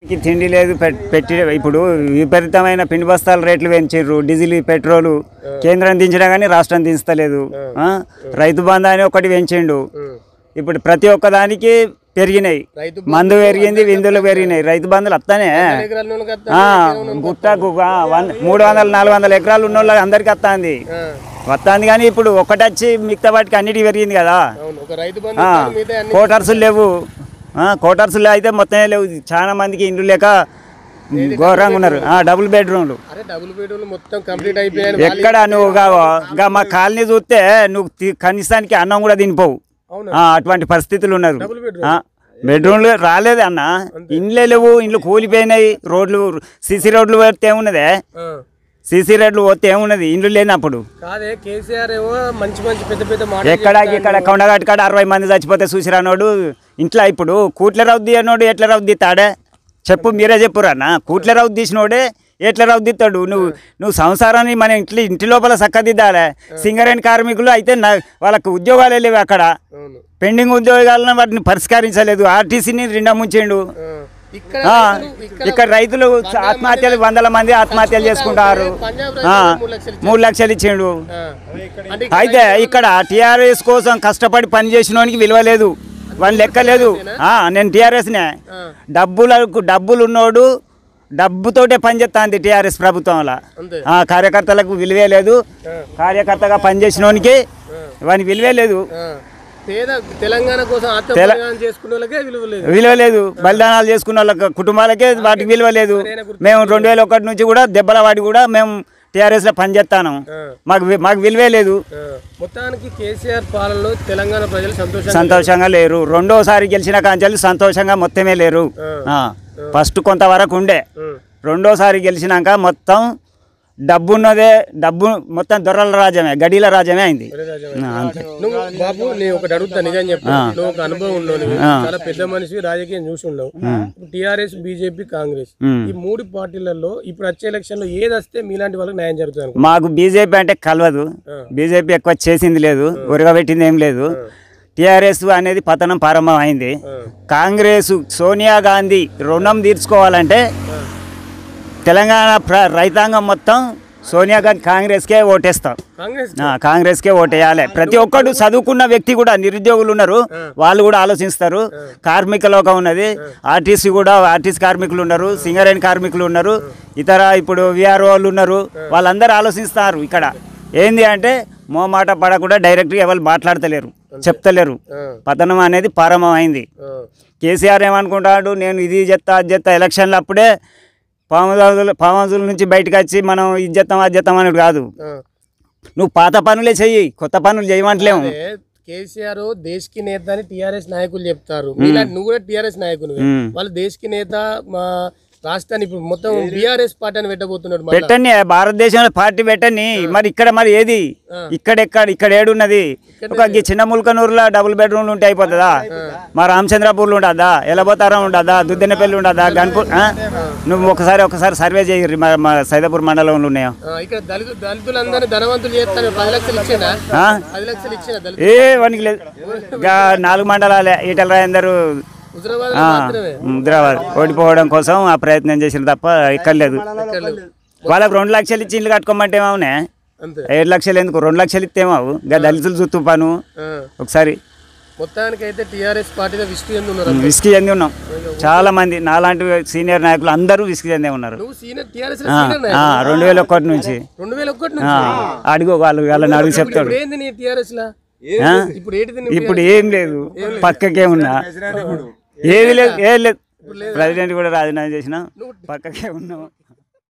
కి తిండి లేదు పెట్- పెట్టి ఇప్పుడు విపరీతమైన పిండి బస్తాల రేట్లు పెంచారు డీజిల్ పెట్రోలు కేంద్రం దించినా కానీ రాష్ట్రం దించలేదు ఆ? రైతు బంధు అని ఒకటి పెంచిండు ఇప్పుడు ప్రతి ఒక్క దానికి పెరిగినాయి రైతు మందు పెరిగింది విందులు పెరిగినాయి రైతు బంధులు వస్తానే ఎకరాల నూనె కత్తా ఆ, గుట్టకు ఆ, వంద- మూడు వందల నాలుగు వందల ఎకరాలు ఉన్న వాళ్ళకి అందరికి వస్తుంది ఆ, వస్తుంది కానీ ఇప్పుడు ఒకటి వచ్చి మిగతా వాటికి అన్నిటికీ పెరిగింది కదా అవును ఒక రైతు బంధు ఆ, ఇస్తాడు, మిగతా అన్ని కోటర్సులు లేవు ఆ, కోటర్సులు అయితే మొత్తమే లేవు చాలా మందికి ఇండ్లు లేక ఘోరంగా ఉన్నారు ఆ, డబుల్ బెడ్రూమ్లు అరే డబుల్ బెడ్రూమ్ మొత్తం కంప్లీట్ అయిపోయాయి ఎక్కడ నువ్వు గా- గా మా కాలనీ చూస్తే నువ్వు తి- కనీసానికి అన్నం కూడా తినిపోవు అవునా ఆ, అటువంటి పరిస్థితులు ఉన్నారు డబుల్ బెడ్రూమ్ ఆ, బెడ్రూమ్లు రాలేదు అన్న ఇండ్లే లేవు ఇండ్లు కూలిపోయినాయి రోడ్లు సీసీ రోడ్లు పోతే ఏమున్నదే ఆ. సీసీ రోడ్లు పోతే ఏమున్నది ఇండ్లు లేనప్పుడు కాదే కేసీఆర్ ఏమో మంచి మంచి పెద్ద పెద్ద మాట ఎక్కడ ఇక్కడ కొండగట్టు కాడ అరవై మంది చచ్చిపోతే చూసిరానోడు ఇంట్లో ఇప్పుడు కూట్ల రౌద్ది అన్నోడు ఎట్ల రౌద్ది తాడే చెప్పు మీరే చెప్పురన్న కూట్ల రౌద్ది తీసినోడే ఎట్ల రౌద్దిస్తాడు నువ్వు నువ్వు సంసారాన్ని మన ఇంట్లో ఇంటి లోపల చక్కదిద్దాలే సింగరేణి కార్మికులు అయితే నా వాళ్ళకు ఉద్యోగాలే లేవు అక్కడ అవును పెండింగ్ ఉద్యోగాలను వాటిని పరిష్కరించలేదు ఆర్టీసీని రెండా ముంచిండు ఆ. ఇక్కడ ఆ, రైతులు- ఇక్కడ ఇక్కడ రైతులు ఆత్మహత్యలు వందల మంది ఆత్మహత్యలు చేసుకుంటారు పంజాబ్ ఆ, రైతులు మూడు లక్షలు మూడు లక్షలు ఇచ్చిండు ఆ. అంటే అయితే ఇక్కడ టీఆర్ఎస్ కోసం కష్టపడి పని చేసినోనికి విలువ లేదు వాళ్ళ లెక్క లేదు ఆ, నేను టీఆర్ఎస్నే ఆ. డబ్బులకు డబ్బులు ఉన్నోడు డబ్బుతోటే పనిచేస్తుంది టీఆర్ఎస్ ప్రభుత్వంలో అంతే ఆ, కార్యకర్తలకు విలువే లేదు కార్యకర్తగా పనిచేసినోనికి వానికి విలువే లేదు ఆ. పేద తెలంగాణ కోసం ఆత్మహత్య చేసుకునే వాళ్ళకే విలువ లేదు విలువ లేదు బలిదానాలు చేసుకున్న వాళ్ళ కుటుంబాలకే వాటికి విలువ లేదు మేము రెండు వేల ఒకటి నుంచి కూడా దెబ్బల వాడి కూడా మేము టీఆర్ఎస్లో పనిచేస్తాను ఆ. మాకు వి- మాకు విలువే లేదు ఆ. మొత్తానికి కేసీఆర్ పాలనలో తెలంగాణ ప్రజలు సంతోషంగా సంతోషంగా లేరు రెండోసారి గెలిచిన కాంచెలు సంతోషంగా మొత్తమే లేరు ఆ, ఫస్ట్ కొంతవరకు ఉండే ఉం. రెండోసారి గెలిచినాక మొత్తం డబ్బు ఉన్నదే డబ్బు మొత్తం దొరల రాజ్యమే గడీల రాజ్యమే అయింది ఒరే రాజా, ఆ, అంతే నువ్వు బాబు నేను ఒకటి అడుగుతా నిజం చెప్పు నువ్వు ఒక అనుభవం ఉండవు నువ్వు చాలా పెద్ద మనిషి రాజకీయం చూసి ఉండవు టిఆర్ఎస్ బీజేపీ కాంగ్రెస్ ఉం. ఈ మూడు పార్టీలలో ఇప్పుడు వచ్చే ఎలక్షన్ లో ఏది వస్తే మీలాంటి వాళ్ళకి న్యాయం జరుగుతుంది అనుకో మాకు బీజేపీ అంటే కలవదు బీజేపీ ఎక్కువ చేసింది లేదు ఉరగబెట్టింది ఏం లేదు టీఆర్ఎస్ అనేది పతనం ప్రారంభం అయింది కాంగ్రెస్ సోనియా గాంధీ రుణం తీర్చుకోవాలంటే తెలంగాణ ప్ర రైతాంగం మొత్తం సోనియా గాంధీ కాంగ్రెస్కే ఓటేస్తాం కాంగ్రెస్ ఆ, కాంగ్రెస్కే ఓటేయాలి ప్రతి ఒక్కడు చదువుకున్న వ్యక్తి కూడా నిరుద్యోగులు ఉన్నారు వాళ్ళు కూడా ఆలోచిస్తారు కార్మిక లోకం ఉన్నది ఆర్టీసీ కూడా ఆర్టీసీ కార్మికులు ఉన్నారు సింగరేణి కార్మికులు ఉన్నారు ఇతర ఇప్పుడు విఆర్ఓ వాళ్ళు ఉన్నారు వాళ్ళందరూ ఆలోచిస్తారు ఇక్కడ ఏంది అంటే మోమాట పడకుండా డైరెక్ట్గా ఎవరు మాట్లాడతలేరు చెప్తలేరు పతనం అనేది ప్రారంభం అయింది కేసీఆర్ ఏమనుకుంటాడు నేను ఇది చెత్తా అది చెత్తా ఎలక్షన్లు అప్పుడే పాముదాదులు పాముదుల నుంచి బయటకు వచ్చి మనం ఇది చేస్తాం అది చేస్తాం అనేది కాదు నువ్వు పాత పనులే చెయ్యి కొత్త పనులు చేయమంటలేము కేసీఆర్ దేశకి నేత అని టిఆర్ఎస్ నాయకులు చెప్తారు మీలాంటి నువ్వు కూడా టిఆర్ఎస్ నాయకులు మ్మ్. వాళ్ళు దేశకి నేత మా రాష్ట్రాన్ని ఇప్పుడు మొత్తం బీఆర్ఎస్ పార్టీ అని పెట్టబోతున్నాడు మళ్ళా. పెట్టండి భారతదేశంలో పార్టీ పెట్టండి మరి ఇక్కడ మరి ఏది ఇక్కడ ఎక్కడ ఇక్కడ ఏడున్నది ఒక ఈ చిన్న ముల్కనూరులో డబుల్ బెడ్రూమ్లు ఉంటే అయిపోతుందా మా రామచంద్రపూర్లు ఉండదా ఎలబోతారం ఉండదా దుద్దెనపల్లి ఉండదా గన్పూర్ ఆ? నువ్వు ఒకసారి ఒకసారి సర్వే చేయరు మా మా సైదాపూర్ మండలంలో ఉన్నాయో ఆ, ఇక్కడ దళితు దళితులందరినీ ధనవంతులు చేస్తాను పది లక్షలు ఇచ్చిందా ఆ? పది లక్షలు ఇచ్చిన దళితు ఏ వానికి లేదు గా నాలుగు మండలాలే ఈటల రాయందరూ హుజరాబాద్ ఆ, మాత్రమే ముద్రాబాద్ ఓడిపోవడం కోసం ఆ ప్రయత్నం చేసిన తప్ప ఎక్కర్లేదు వాళ్ళకి రెండు లక్షలు ఇచ్చి ఇల్లు కట్టుకోమంటే ఏమవునే అంతే ఏడు లక్షలు ఎందుకు రెండు లక్షలు ఇస్తే ఏమావు గా దళితులు చుట్టూ పను ఆ. ఒకసారి మొత్తానికి అయితే టిఆర్ఎస్ పార్టీలో విష్ణు ఎందు ఉన్నారు విసికి చెంది ఉన్నాం చాలా మంది నాలాంటి సీనియర్ నాయకులు అందరూ విసికి చెందే ఉన్నారు నువ్వు సీనియర్ టిఆర్ఎస్ ఆ, ఆ, రెండు వేల ఒకటి నుంచి రెండు వేల ఒకటి ఆ, నుంచి అడుగు వాళ్ళు వాళ్ళని అడుగు చెప్తాడు ఇప్పుడు ఏంది నీ టిఆర్ఎస్ లా ఆ? ఇప్పుడు ఏంటిది నీ ఇప్పుడు ఏం లేదు పక్కకే ఉన్నా ఏది లేదు ఏది లేదు ప్రెసిడెంట్ కూడా రాజీనామా చేసిన పక్కకే ఉన్నాం